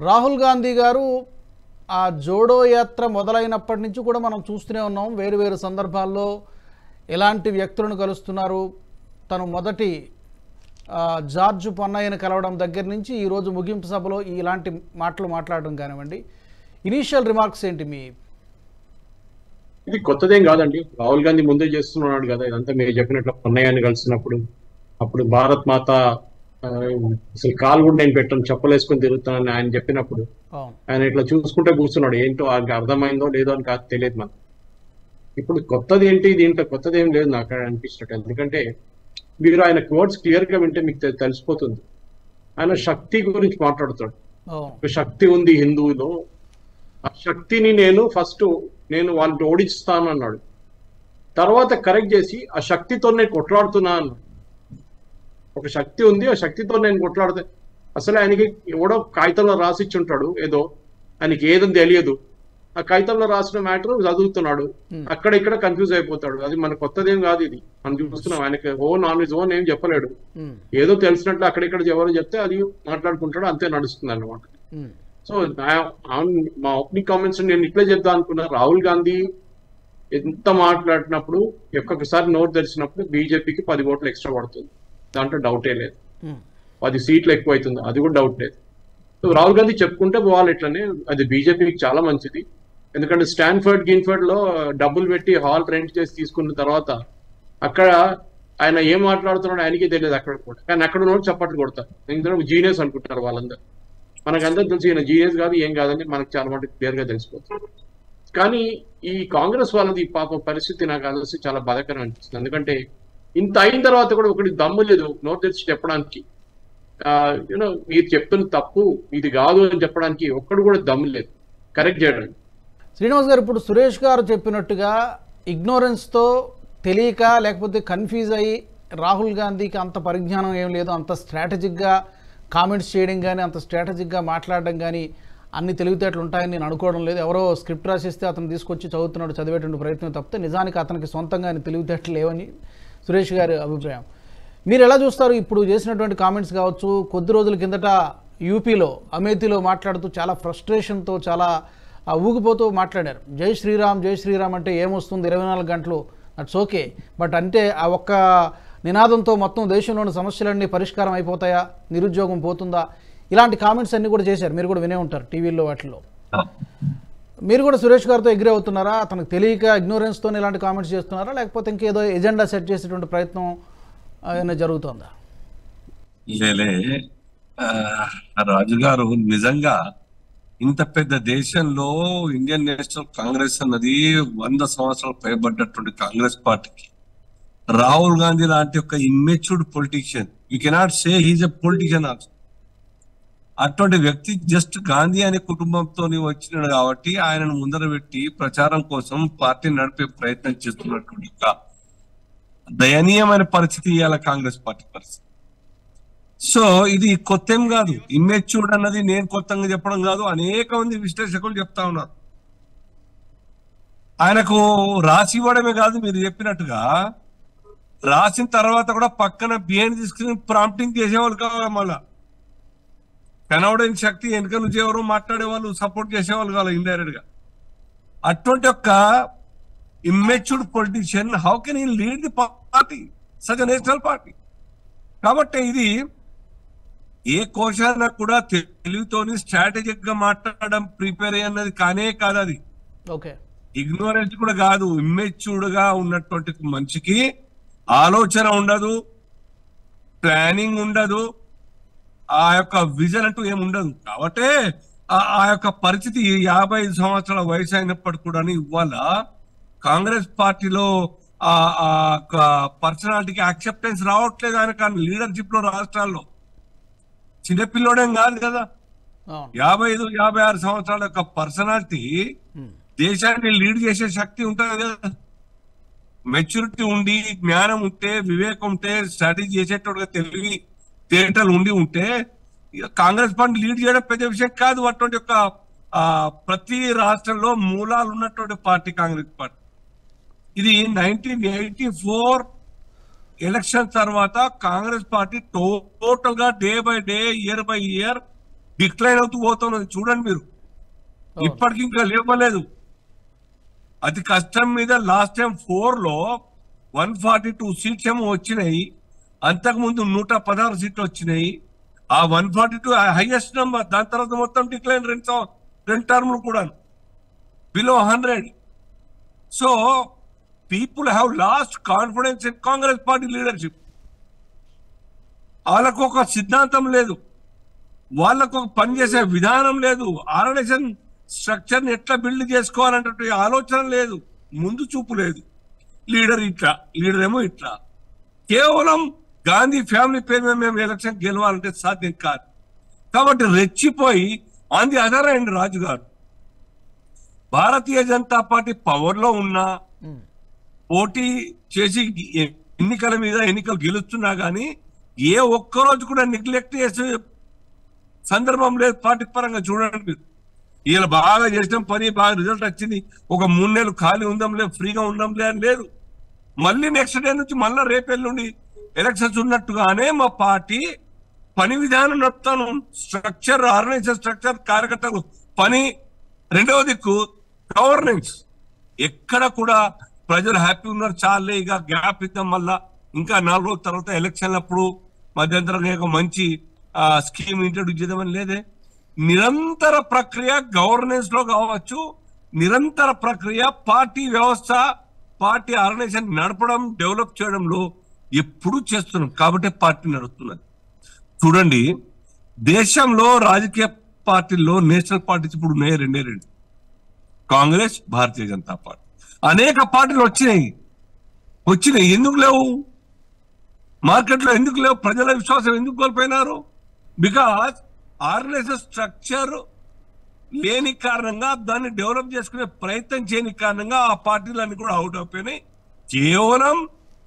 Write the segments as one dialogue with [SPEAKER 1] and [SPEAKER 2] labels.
[SPEAKER 1] రాహుల్ గాంధీ గారు ఆ జోడో యాత్ర మొదలైనప్పటి నుంచి కూడా మనం చూస్తూనే ఉన్నాం వేరు వేరు సందర్భాల్లో ఎలాంటి వ్యక్తులను కలుస్తున్నారు తను మొదటి ఆ, జార్జ్ పొన్నయ్యను కలవడం దగ్గర నుంచి ఈరోజు ముగింపు సభలో ఇలాంటి మాటలు మాట్లాడడం కానివ్వండి ఇనీషియల్ రిమార్క్స్ ఏంటి మీ
[SPEAKER 2] ఇది కొత్తదేం కాదండి రాహుల్ గాంధీ ముందే చేస్తున్నాడు కదా ఇదంతా మీరు చెప్పినట్లు పొన్నయ్యని కలిసినప్పుడు అప్పుడు భారత్ మాత ఆ, అసలు కాలు కూడా నేను పెట్టను చెప్పలేసుకొని తిరుగుతానని ఆయన చెప్పినప్పుడు
[SPEAKER 1] అవును
[SPEAKER 2] ఆయన ఇట్లా చూసుకుంటే కూర్చున్నాడు ఏంటో ఆయనకి అర్థమైందో లేదో అని కాదు తెలియదు మనకు ఇప్పుడు కొత్తది ఏంటి దీంట్లో కొత్తది ఏం లేదు నాకు అనిపించినట్టు ఎందుకంటే మీరు ఆయన కోర్ట్స్ క్లియర్ గా వింటే మీకు తె- తెలిసిపోతుంది ఆయన శక్తి గురించి మాట్లాడుతాడు
[SPEAKER 1] అవును
[SPEAKER 2] ఒక శక్తి ఉంది హిందువులో ఆ శక్తిని నేను ఫస్ట్ నేను వాళ్ళని ఓడిస్తాను అన్నాడు తర్వాత కరెక్ట్ చేసి ఆ శక్తితో నేను కొట్లాడుతున్నా అన్నాడు ఒక శక్తి ఉంది ఆ శక్తితో నేను కొట్లాడుతా అసలు ఆయనకి ఎవడో కాగితంలో రాసిచ్చి ఉంటాడు ఏదో ఆయనకి ఏదని తెలియదు ఆ కాగితంలో రాసిన మ్యాటర్ చదువుతున్నాడు
[SPEAKER 1] Hmm.
[SPEAKER 2] అక్కడ ఇక్కడ కన్ఫ్యూజ్ అయిపోతాడు అది మన కొత్తదేం కాదు ఇది మనం చూస్తున్నాం ఆయనకి ఓ నాన్ వెజ్ ఓన్ ఏం చెప్పలేడు
[SPEAKER 1] ఉమ్,
[SPEAKER 2] ఏదో తెలిసినట్టు అక్కడిక్కడ ఎవరు చెప్తే అది మాట్లాడుకుంటాడు అంతే నడుస్తుంది అన్నమాట
[SPEAKER 1] ఉమ్,
[SPEAKER 2] సో నా- అవును, మా ఓపెనింగ్ కామెంట్స్ నేను ఇట్లే చెప్తా అనుకున్నా రాహుల్ గాంధీ ఎంత మాట్లాడినప్పుడు ఒక్కొక్కసారి నోరు తెరిచినప్పుడు బీజేపీకి పది ఓట్లు ఎక్స్ట్రా పడుతుంది దాంట్లో డౌటే లేదు
[SPEAKER 1] ఉమ్,
[SPEAKER 2] పది సీట్లు ఎక్కువ అవుతుంది అది కూడా డౌట్ లేదు సో రాహుల్ గాంధీ చెప్పుకుంటే పోవాలి ఇట్లనే అది బీజేపీకి చాలా మంచిది ఎందుకంటే స్టాన్ఫర్డ్ గిన్ఫర్డ్ లో డబ్బులు పెట్టి హాల్ రెంట్ చేసి తీసుకున్న తర్వాత అక్కడ ఆయన ఏం మాట్లాడుతున్నాడో ఆయనకి తెలియదు అక్కడ కూడా కానీ అక్కడ ఉన్నోడు చప్పట్లు కొడతారు ఎందుకంటే జీనియస్ అనుకుంటారు వాళ్ళందరూ మనకు అందరూ తెలిసి ఈయన జీనియస్ కాదు ఏం కాదని మనకు చాలా మటుకు క్లియర్ గా తెలిసిపోతుంది కానీ ఈ కాంగ్రెస్ వాళ్ళది పాప పరిస్థితి నాకు అలసి చాలా బాధాకరం అనిపిస్తుంది ఎందుకంటే ఇంత అయిన తర్వాత కూడా ఒకటి దమ్ము లేదు నోరు తెరిచి చెప్పడానికి యూనో మీరు చెప్తున్న తప్పు ఇది కాదు అని చెప్పడానికి ఒక్కడు కూడా దమ్ము లేదు కరెక్ట్ చేయడానికి
[SPEAKER 1] శ్రీనివాస్ గారు ఇప్పుడు సురేష్ గారు చెప్పినట్టుగా ఇగ్నోరెన్స్తో తెలియక లేకపోతే కన్ఫ్యూజ్ అయ్యి రాహుల్ గాంధీకి అంత పరిజ్ఞానం ఏం లేదు అంత స్ట్రాటజిక్గా కామెంట్స్ చేయడం కానీ అంత స్ట్రాటజిక్గా మాట్లాడడం కానీ అన్ని తెలివితేటలు ఉంటాయని నేను అనుకోవడం లేదు ఎవరో స్క్రిప్ట్ రాసిస్తే అతను తీసుకొచ్చి చదువుతున్నాడు చదివేటువంటి ప్రయత్నం తప్పితే నిజానికి అతనికి సొంతంగా ఆయన తెలివితేటలు లేవని సురేష్ గారి అభిప్రాయం మీరు ఎలా చూస్తారు ఇప్పుడు చేసినటువంటి కామెంట్స్ కావచ్చు కొద్ది రోజుల కిందట యూపీలో అమేథీలో మాట్లాడుతూ చాలా ఫ్రస్ట్రేషన్తో చాలా ఆ, ఊగిపోతూ మాట్లాడారు జై శ్రీరామ్ జై శ్రీరామ్ అంటే ఏమొస్తుంది ఇరవై నాలుగు గంటలు అట్స్ ఓకే బట్ అంటే ఆ ఒక్క నినాదంతో మొత్తం దేశంలోని సమస్యలన్నీ పరిష్కారం అయిపోతాయా నిరుద్యోగం పోతుందా ఇలాంటి కామెంట్స్ అన్నీ కూడా చేశారు మీరు కూడా వినే ఉంటారు టీవీల్లో వాటిల్లో మీరు కూడా సురేష్ గారితో ఎగ్రీ అవుతున్నారా అతనికి తెలియక ఇగ్నోరెన్స్తో ఇలాంటి కామెంట్స్ చేస్తున్నారా లేకపోతే ఇంకేదో ఎజెండా సెట్ చేసేటువంటి ప్రయత్నం ఆ, ఏమైనా జరుగుతుందా
[SPEAKER 3] లేలే ఆ, రాజు గారు నిజంగా ఇంత పెద్ద దేశంలో ఇండియన్ నేషనల్ కాంగ్రెస్ అన్నది వంద సంవత్సరాలు పైబడ్డటువంటి కాంగ్రెస్ పార్టీకి రాహుల్ గాంధీ లాంటి ఒక immature politician you cannot say he's a politician also అటువంటి వ్యక్తి జస్ట్ గాంధీ అనే కుటుంబంతో వచ్చినాడు కాబట్టి ఆయనను ముందర పెట్టి ప్రచారం కోసం పార్టీని నడిపే ప్రయత్నం చేస్తున్నటువంటి ఒక దయనీయమైన పరిస్థితి ఇవాళ కాంగ్రెస్ పార్టీ పరిస్థితి సో ఇది కొత్త ఏం కాదు ఇమ్మెచ్యూర్డ్ అన్నది నేను కొత్తగా చెప్పడం కాదు అనేక మంది విశ్లేషకులు చెప్తా ఉన్నారు ఆయనకు రాసి ఇవ్వడమే కాదు మీరు చెప్పినట్టుగా రాసిన తర్వాత కూడా పక్కన బిహైండ్ తీసుకుని ప్రాంప్టింగ్ చేసేవాళ్ళు కావాలి మళ్ళా కనవడని శక్తి వెనుక నుంచి ఎవరు మాట్లాడే వాళ్ళు సపోర్ట్ చేసేవాళ్ళు కావాలి ఇండైరెక్ట్ గా అటువంటి ఒక immature politician how can he lead the party such national party కాబట్టి ఇది ఏ కోశాన కూడా తెలివితోని స్ట్రాటజిక్ గా మాట్లాడడం ప్రిపేర్ అన్నది కానే కాదు అది
[SPEAKER 1] ఓకే
[SPEAKER 3] ఇగ్నోరెన్స్ కూడా కాదు ఇమ్మెచ్యూర్డ్ గా ఉన్నటువంటి మనిషికి ఆలోచన ఉండదు ప్లానింగ్ ఉండదు ఆ యొక్క విజన్ అంటూ ఏమి ఉండదు కాబట్టి ఆ- ఆ యొక్క పరిస్థితి ఈ యాభై ఐదు సంవత్సరాల వయసు అయినప్పటికీ కూడా ఇవాళ కాంగ్రెస్ పార్టీలో ఆ ఆ పర్సనాలిటీకి యాక్సెప్టెన్స్ రావట్లేదు ఆయన కానీ లీడర్షిప్ లో రాష్ట్రాల్లో చిన్నపిల్లోడేం కాదు కదా
[SPEAKER 1] అవును
[SPEAKER 3] యాభై ఐదు యాభై ఆరు సంవత్సరాల యొక్క పర్సనాలిటీ
[SPEAKER 1] ఉమ్,
[SPEAKER 3] దేశాన్ని లీడ్ చేసే శక్తి ఉంటుంది కదా మెచ్యూరిటీ ఉండి జ్ఞానం ఉంటే వివేకం ఉంటే స్ట్రాటజీ చేసేటోడుగా తెలివి తేటలు ఉండి ఉంటే ఇక కాంగ్రెస్ పార్టీ లీడ్ చేయడం పెద్ద విషయం కాదు అటువంటి యొక్క ఆ, ప్రతి రాష్ట్రంలో మూలాలు ఉన్నటువంటి పార్టీ కాంగ్రెస్ పార్టీ ఇది నైన్టీన్ ఎయిటీ ఫోర్ ఎలక్షన్ తర్వాత కాంగ్రెస్ పార్టీ టోటల్ గా day by day year by year decline అవుతూ పోతున్నది చూడండి మీరు ఇప్పటికి ఇంకా లేవలేదు అతి కష్టం మీద లాస్ట్ టైం ఫోర్ లో వన్ ఫార్టీ టూ సీట్స్ ఏమో వచ్చినాయి అంతకుముందు నూట పదహారు సీట్లు వచ్చినాయి ఆ one forty two highest number దాని తర్వాత మొత్తం డిక్లైన్ రెండు సం- రెండు టర్మ్లు కూడా below hundred so people have lost confidence in Congress party leadership వాళ్ళకు ఒక సిద్ధాంతం లేదు వాళ్ళకు ఒక పనిచేసే విధానం లేదు ఆర్గనైజేషన్ స్ట్రక్చర్ ని ఎట్లా బిల్డ్ చేసుకోవాలన్నటువంటి ఆలోచన లేదు ముందు చూపు లేదు లీడర్ ఇట్లా లీడర్ ఏమో ఇట్లా కేవలం గాంధీ ఫ్యామిలీ పేరు మీద మేము ఎలక్షన్ గెలవాలంటే సాధ్యం కాదు కాబట్టి రెచ్చిపోయి on the other and Raju గారు భారతీయ జనతా పార్టీ పవర్ లో ఉన్నా
[SPEAKER 1] ఉమ్,
[SPEAKER 3] పోటీ చేసి ఎ- ఎన్నికల మీద ఎన్నికలు గెలుస్తున్నా గానీ ఏ ఒక్క రోజు కూడా నెగ్లెక్ట్ చేసే సందర్భం లేదు పార్టీ పరంగా చూడండి మీరు వీళ్ళు బాగా చేసిన పని బాగా రిజల్ట్ వచ్చింది ఒక మూడు నెలలు ఖాళీ ఉందాంలే ఫ్రీగా ఉందాంలే అని లేదు మళ్ళీ నెక్స్ట్ డే నుంచి మళ్ళీ రేపెల్లుండి ఎలక్షన్స్ ఉన్నట్టుగానే మా పార్టీ పని విధానం నడుపుతాను స్ట్రక్చర్ ఆర్గనైజేషన్ స్ట్రక్చర్ కార్యకర్తలు పని రెండవ దిక్కు గవర్నెన్స్ ఎక్కడ కూడా ప్రజలు హ్యాపీ ఉన్నారు చాలే ఇక గ్యాప్ ఇద్దాం మళ్ళా ఇంకా నాలుగు రోజుల తర్వాత ఎలక్షన్లప్పుడు మధ్యంతరంగా ఒక మంచి స్కీమ్ ఇంట్రడ్యూస్ చేద్దామని లేదే నిరంతర ప్రక్రియ గవర్నెన్స్ లో కావచ్చు నిరంతర ప్రక్రియ పార్టీ వ్యవస్థ పార్టీ ఆర్గనైజేషన్ నడపడం డెవలప్ చేయడంలో ఎప్పుడూ చేస్తున్నాం కాబట్టి పార్టీ నడుస్తున్నది చూడండి దేశంలో రాజకీయ పార్టీల్లో నేషనల్ పార్టీస్ ఇప్పుడు ఉన్నాయి రెండే రెండు కాంగ్రెస్ భారతీయ జనతా పార్టీ అనేక పార్టీలు వచ్చినాయి వచ్చినాయి ఎందుకు లేవు మార్కెట్లో ఎందుకు లేవు ప్రజల విశ్వాసం ఎందుకు కోల్పోయినారు బికాస్ ఆర్గనైజేషన్ స్ట్రక్చర్ లేని కారణంగా దాన్ని డెవలప్ చేసుకునే ప్రయత్నం చేయని కారణంగా ఆ పార్టీలన్నీ కూడా అవుట్ అయిపోయినాయి కేవలం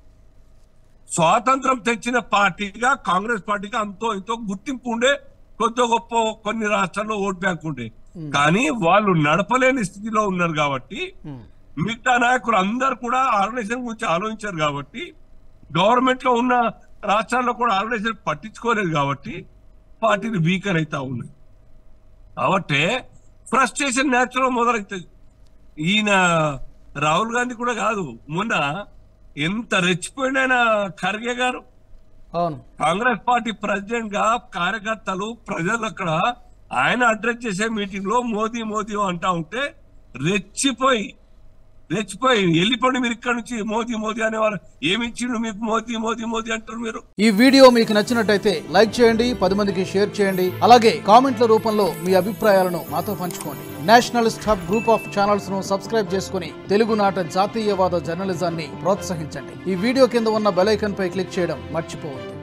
[SPEAKER 3] స్వాతంత్రం తెచ్చిన పార్టీగా కాంగ్రెస్ పార్టీగా అంతో ఇంతో గుర్తింపు ఉండే కొద్ది గొప్ప కొన్ని రాష్ట్రాల్లో ఓట్ బ్యాంక్ ఉండే కానీ వాళ్ళు నడపలేని స్థితిలో ఉన్నారు కాబట్టి
[SPEAKER 1] ఉమ్,
[SPEAKER 3] మిగతా నాయకులు అందరు కూడా ఆర్గనైజేషన్ గురించి ఆలోచించారు కాబట్టి గవర్నమెంట్ లో ఉన్న రాష్ట్రాల్లో కూడా ఆర్గనైజేషన్ పట్టించుకోలేదు కాబట్టి పార్టీలు వీకర్ అవుతా ఉన్నాయి కాబట్టి ఫ్రస్ట్రేషన్ నేచురల్ మొదలవుతుంది ఈయన రాహుల్ గాంధీ కూడా కాదు మొన్న ఎంత రెచ్చిపోయిన ఖర్గే గారు
[SPEAKER 1] అవును
[SPEAKER 3] కాంగ్రెస్ పార్టీ ప్రెసిడెంట్ గా కార్యకర్తలు ప్రజలు అక్కడ ఆయన అడ్రస్ చేసే మీటింగ్ లో మోదీ మోదీ అంటా ఉంటే రెచ్చిపోయి రెచ్చిపోయి వెళ్ళిపోండి మీరు ఇక్కడ నుంచి మోదీ మోదీ అనేవారు ఏమి ఇచ్చిండు మీకు మోదీ మోదీ మోదీ అంటారు మీరు
[SPEAKER 1] ఈ వీడియో మీకు నచ్చినట్టయితే లైక్ చేయండి పది మందికి షేర్ చేయండి అలాగే కామెంట్ల రూపంలో మీ అభిప్రాయాలను మాతో పంచుకోండి nationalist hub group of channels ను సబ్స్క్రైబ్ చేసుకుని తెలుగునాట జాతీయవాద జర్నలిజాన్ని ప్రోత్సహించండి ఈ వీడియో కింద ఉన్న బెల్ ఐకాన్ పై క్లిక్ చేయడం మర్చిపోవద్దు